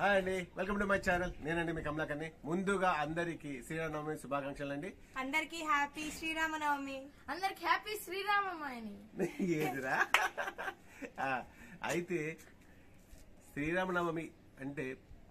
Hi అండి welcome to my channel నేనండి మీ కమలాకర్ని ముందుగా అందరికి శ్రీరామనవమి శుభాకాంక్షలు అండి అందరికి హ్యాపీ శ్రీరామనవమి అందరికి హ్యాపీ శ్రీరామమ్మాయని ఏదిరా ఆ, అయితే శ్రీరామనవమి అంటే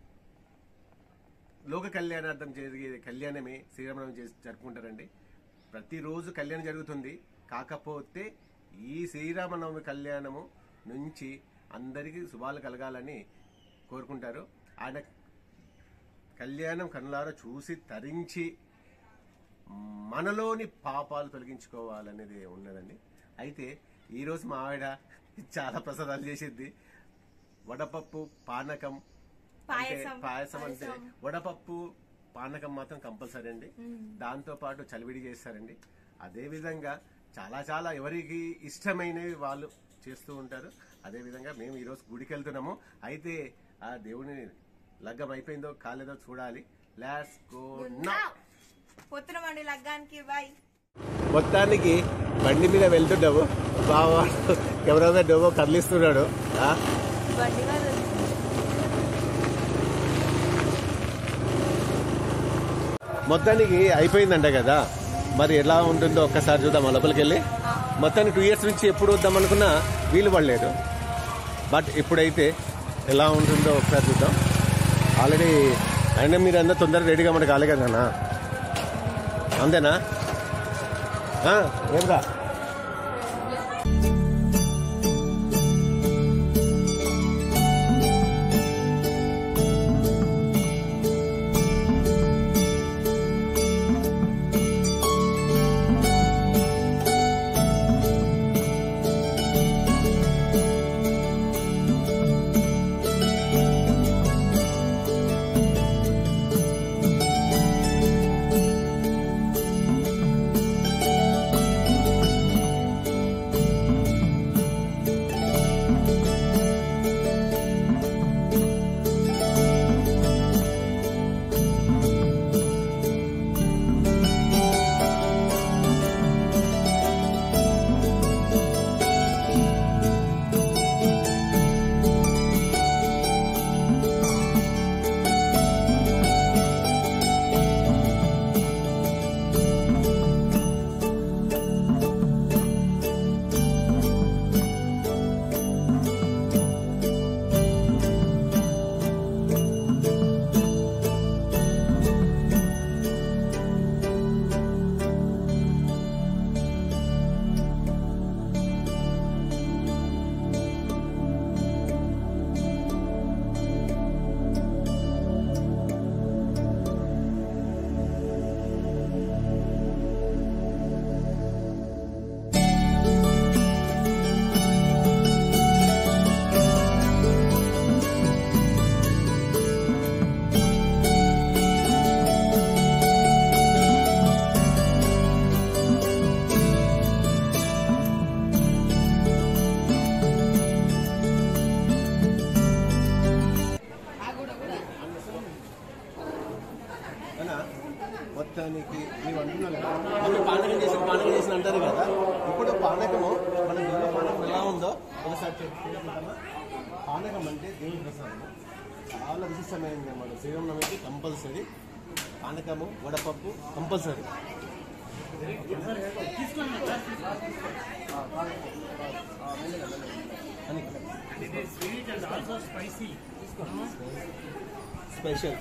లోక కళ్యాణార్థం జరిగే కళ్యాణమే శ్రీరామనవమి చేసి జరుపుకుంటారండి ప్రతిరోజు కళ్యాణం జరుగుతుంది కాకపోతే ఈ శ్రీరామనవమి కళ్యాణము నుంచి అందరికీ శుభాలు కలగాలని కోరుకుంటారు ఆయన కళ్యాణం కనులారా చూసి తరించి మనలోని పాపాలు తొలగించుకోవాలనేది ఉన్నదండి అయితే ఈరోజు మా ఆవిడ చాలా ప్రసాదాలు చేసిద్ది వడపప్పు పానకం అంటే పాయసం. పాయసం అంటే వడపప్పు పానకం మాత్రం కంపల్సరీ అండి దాంతో పాటు చలివిడి చేస్తారండి అదే విధంగా చాలా చాలా ఎవరికి ఇష్టమైనవి వాళ్ళు చేస్తూ ఉంటారు అదే విధంగా మేము ఈరోజు గుడికి వెళ్తున్నాము అయితే ఆ దేవుని లగ్గం అయిపోయిందో కాలేదో చూడాలి లాస్ గో నా పొత్తునమండి లగ్గానికి బాయ్ మొత్తానికి బండి మీద వెళ్తుంటాము బావ కెమెరా డోబో కదిలిస్తున్నాడు ఆ? మొత్తానికి అయిపోయిందంట కదా మరి ఎలా ఉంటుందో ఒక్కసారి చూద్దాం ఆ లోపలికి వెళ్ళి మొత్తానికి టూ ఇయర్స్ నుంచి ఎప్పుడు వద్దాం అనుకున్నా వీలు పడలేదు బట్ ఇప్పుడైతే ఎలా ఉంటుందో ఒకసారి చూద్దాం ఆల్రెడీ అయినా మీరు అందరూ తొందరగా రెడీగా మనకు కాలే కదా అంతేనా ఆ, ఏంరా అన్నా, మొత్తానికి మేము అంటున్నాం కదా అప్పుడు పానకం చేసి పానకం చేసి అంటారు కదా ఇప్పుడు పానకము మన దేవుని పానకం ఎలా ఉందో ఒకసారి చెప్పుకుంటామా పానకం అంటే దేవుని ప్రసాదం చాలా విశిష్టమైనది మన శ్రీరామనవమికి కంపల్సరీ పానకము వడపప్పు కంపల్సరీ అని sweet and also spicy. Special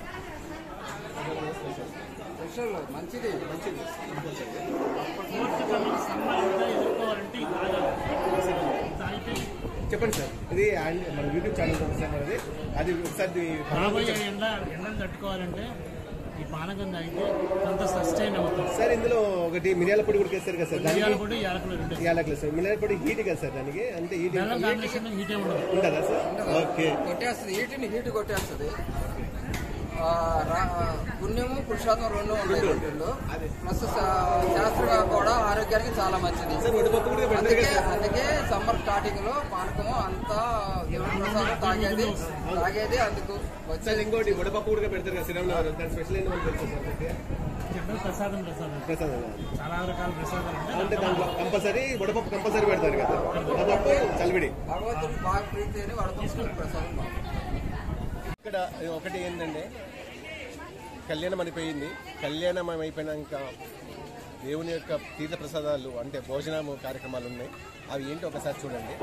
special మంచిది మంచిది కంపల్సరీ సమ్మర్ ఇంకా ఎదుర్కోవాలంటే ఇది తాగాలి. తాగితే చెప్పండి సార్ ఇది అండ్ మన యూట్యూబ్ ఛానల్ ఉంది సార్ మనది అది ఒకసారి రాబోయే ఎండ ఎండను తట్టుకోవాలంటే ఈ పానకం తాగితే కొంత సస్టైన్ అవుతుంది సార్ ఇందులో ఒకటి మిరియాల పొడి కూడా వేస్తారు కదా సార్ మిరియాల దానికి పొడి యాలకులు రెండు యాలకులు సార్ మిరియాల పొడి హీట్ కదా సార్ దానికి అంటే హీట్ బెల్లం కాంబినేషన్ హీటే ఉండదు ఉంటుందా సార్ ఓకే కొట్టేస్తుంది హీట్ని హీట్ కొట్టేస్తుంది ఆ, రా- పుణ్యము పురుషాత్మ రెండు ఉంటాయి రెండులో ప్లస్ శా- శాస్త్రంగా కూడా ఆరోగ్యానికి చాలా మంచిది సార్ వడిపప్పు కూడా పెడతారు అందుకే కదా సార్ అందుకే సమ్మర్ స్టార్టింగ్ లో పానకము అంతా దేవుడి ప్రసాదం తాగేది తాగేది అందుకు సార్ వచ్చేది ఇంకోటి వడపప్పు కూడా పెడతారు కదా శ్రీరామనగర్ దాని స్పెషల్ ఏంటి మనకు తెలుసు సార్ మీకు? జనరల్ ప్రసాదం ప్రసాదం ప్రసాదం చాలా రకాల ప్రసాదాలు అంటే ఉంటాయి దాంట్లో కంపల్సరీ వడపప్పు కంపల్సరీ పెడతారు కదా వడపప్పు చలివిడి భగవంతుడికి బాగా ప్రీతి అని వడపడుతున్న ప్రసాదం బాగుంది. ఇక్కడ ఒకటి ఏంటంటే కళ్యాణం అయిపోయింది కళ్యాణం అయిపోయినాక దేవుని యొక్క తీర్థ ప్రసాదాలు అంటే భోజనము కార్యక్రమాలు ఉన్నాయి అవి ఏంటో ఒకసారి చూడండి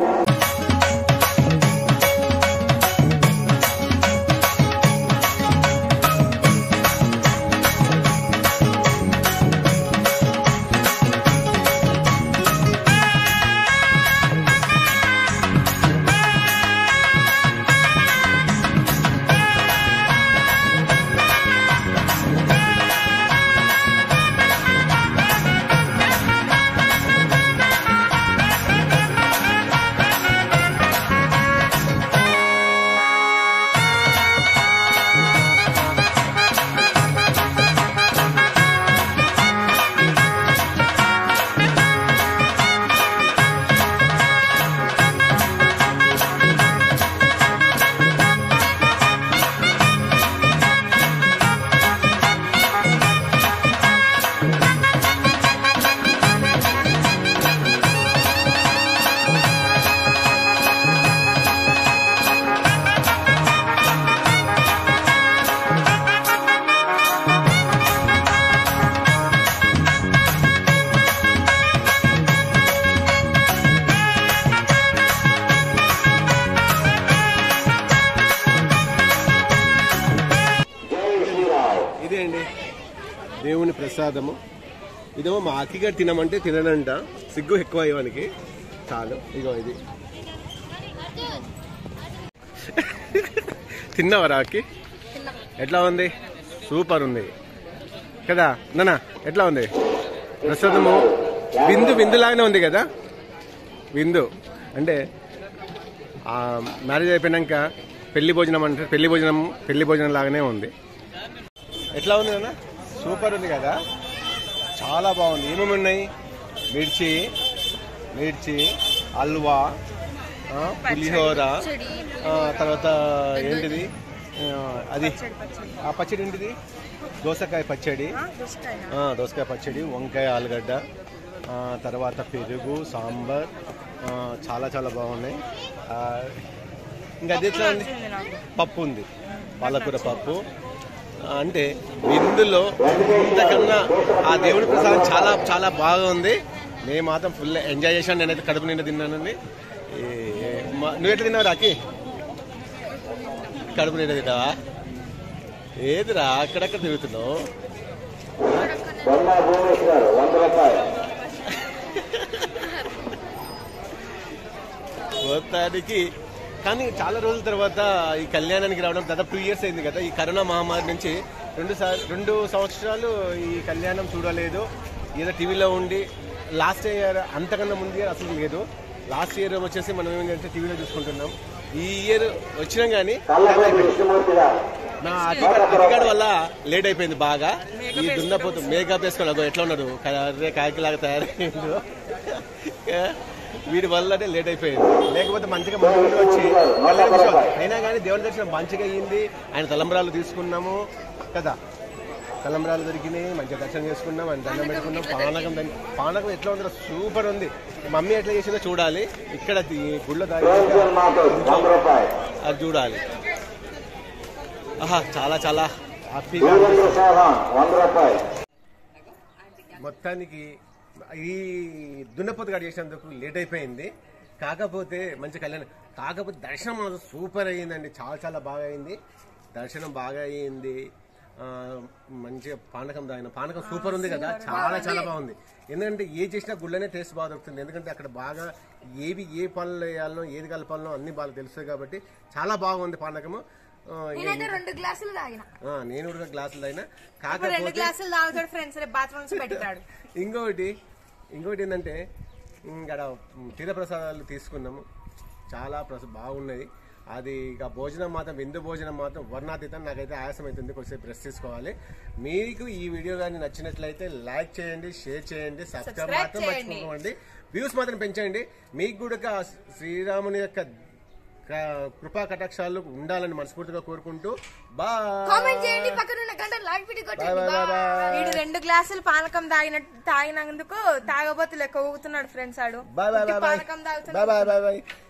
ఇదే అండి దేవుని ప్రసాదము ఇదేమో మా అక్కిగా తినమంటే తిననంట సిగ్గు ఎక్కువ ఇవానికి చాలు ఇగో ఇది తిన్నావా అక్కి ఎట్లా ఉంది సూపర్ ఉంది కదా నానా ఎట్లా ఉంది ప్రసాదము విందు విందులాగానే ఉంది కదా విందు అంటే ఆ మ్యారేజ్ అయిపోయినాక పెళ్లి భోజనం అంటే పెళ్లి భోజనం పెళ్లి భోజనం లాగానే ఉంది ఎట్లా ఉంది అన్న సూపర్ ఉంది కదా చాలా బాగుంది ఏమేమి ఉన్నాయి మిర్చి మిర్చి హల్వా ఆ, పులిహోర ఆ, తర్వాత ఏంటిది ఆ, అది ఆ పచ్చడి ఏంటిది దోసకాయ పచ్చడి ఆ, దోసకాయ పచ్చడి వంకాయ ఆలుగడ్డ ఆ, తర్వాత పెరుగు సాంబార్ ఆ, చాలా చాలా బాగున్నాయి ఆ, ఇంకా అది ఎట్లా ఉంది పప్పు ఉంది పాలకూర పప్పు ఆ, అంటే విందులో ఇంతకన్నా ఆ దేవుడి ప్రసాదం చాలా చాలా బాగా ఉంది నేను మాత్రం ఫుల్ ఎంజాయ్ చేశాను నేనైతే కడుపు నిండా తిన్నానండి ఈ, మా- నువ్వు ఎట్లా తిన్నావు రాకి కడుపు నిండా తిన్నావా ఏదిరా అక్కడక్కడ తిరుగుతున్నావు మొత్తానికి కానీ చాలా రోజుల తర్వాత ఈ కళ్యాణానికి రావడం దాదాపు టూ ఇయర్స్ అయింది కదా ఈ కరోనా మహమ్మారి నుంచి రెండు సార్ రెండు సంవత్సరాలు ఈ కళ్యాణం చూడలేదు ఏదో టీవీలో ఉండి లాస్ట్ ఇయర్ అంతకన్నా ముందు ఇయర్ అసలు లేదు లాస్ట్ ఇయర్ వచ్చేసి మనం ఏంటంటే టీవీలో చూసుకుంటున్నాం ఈ ఇయర్ వచ్చినాం కానీ నా అతిగాడు అతిగాడు వల్ల లేట్ అయిపోయింది బాగా ఈ దున్నపోతు మేకప్ వేసుకొని అగో ఎట్లా ఉన్నాడు కర్రే కాకిలాగా తయారైండు వీడి వల్లనే లేట్ అయిపోయింది లేకపోతే మంచిగా మంచి ముందు వచ్చి కళ్యాణ విషయం అయినా కానీ దేవుని దర్శనం మంచిగా అయ్యింది ఆయన తలంబరాలు తీసుకున్నాము కదా తలంబరాలు దొరికినాయి మంచిగా దర్శనం చేసుకున్నాం ఆయన దండం పెట్టుకున్నాం పానకం దాన్ని పానకం ఎట్లా ఉందో సూపర్ ఉంది మమ్మీ ఎట్లా చేసిందో చూడాలి ఇక్కడ ఈ గుళ్ళో దారి అది చూడాలి ఆహా చాలా చాలా హ్యాపీగా మొత్తానికి ఈ దున్నపోతు గారు చేసినందుకు లేట్ అయిపోయింది కాకపోతే మంచి కళ్యాణం కాకపోతే దర్శనం మాత్రం సూపర్ అయ్యిందండి చాలా చాలా బాగా అయింది దర్శనం బాగా అయ్యింది ఆ, మంచిగా పానకం తాగిన పానకం సూపర్ ఉంది కదా చాలా చాలా బాగుంది ఎందుకంటే ఏ చేసినా గుళ్ళనే టేస్ట్ బాగా దొరుకుతుంది ఎందుకంటే అక్కడ బాగా ఏవి ఏ పనులు వేయాలనో ఏది కలపాలనో అన్ని బాగా తెలుస్తాయి కాబట్టి చాలా బాగుంది పానకము ఆ, నేనైతే రెండు గ్లాసులు తాగిన ఆ, నేను కూడా గ్లాసులు అయినా ఇప్పుడు రెండు కాకపోతే గ్లాసులు తాగుతాడు ఫ్రెండ్స్ రేపు బాత్రూమ్ నుంచి పెడతాడు ఇంకొకటి ఇంకొకటి ఏంటంటే ఇక్కడ తీర్థ ప్రసాదాలు తీసుకున్నాము చాలా ప్రస బాగున్నది అది ఇక భోజనం మాత్రం విందు భోజనం మాత్రం వర్ణాతీతం నాకైతే ఆయాసం అవుతుంది కొంచెం బ్రష్ తీసుకోవాలి మీకు ఈ వీడియో కానీ నచ్చినట్లయితే లైక్ చేయండి షేర్ చేయండి సబ్స్క్రైబ్ Subscribe మాత్రం చేయండి. మర్చిపోకండి వ్యూస్ మాత్రం పెంచండి మీకు కూడా శ్రీరాముని యొక్క క- కృపా కటాక్షాలు ఉండాలని మనస్ఫూర్తిగా కోరుకుంటూ కామెంట్ బాయ్ చేయండి పక్కన ఉన్న గంట లైక్ వీడియో బాయ్ కొట్టండి బాయ్ బాయ్ వీడు రెండు గ్లాసులు పానకం తాగిన తాగినందుకు తాగబోతు లెక్క ఊగుతున్నాడు ఫ్రెండ్స్ ఆడు బాయ్ బాయ్ బాయ్ పానకం బాయ్ తాగుతున్నాడు బాయ్ బాయ్ బాయ్